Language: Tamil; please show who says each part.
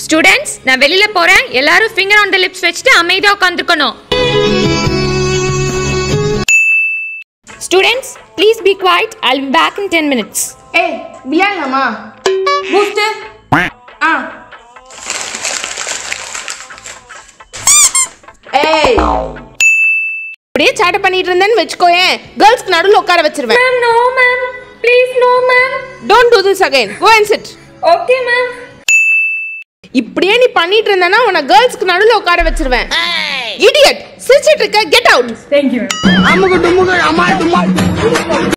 Speaker 1: ஸ்டூடெண்ட்ஸ் நான் வெளியில போறேன் எல்லாரும் ஃபிங்கர் ஆன் த லிப்ஸ் வச்சுட்டு அமைதியா உட்காந்துக்கணும் students please be quiet I will back in ten minutes
Speaker 2: ஏய் விளையாடலாமா பூஸ்ட் ஆ ஏய்
Speaker 3: அப்படியே சேட்டை பண்ணிட்டு இருந்தேன்னு வச்சுக்கோயேன் கேர்ள்ஸ்க்கு நடுவில் உட்கார வச்சிருவேன்
Speaker 1: ma'am no ma'am please no ma'am
Speaker 3: don't do this again go and sit
Speaker 1: okay ma'am
Speaker 3: இப்படியே நீ பண்ணிட்டு இருந்தனா உன்னை கேர்ள்ஸ்க்கு நடுவில் உட்கார வச்சிருவேன் இடியட் சிரிச்சிட்டு இருக்க கெட் அவுட்
Speaker 2: தேங்க்யூ
Speaker 4: அமுக்கு டுமுக்கு அம்மா டுமா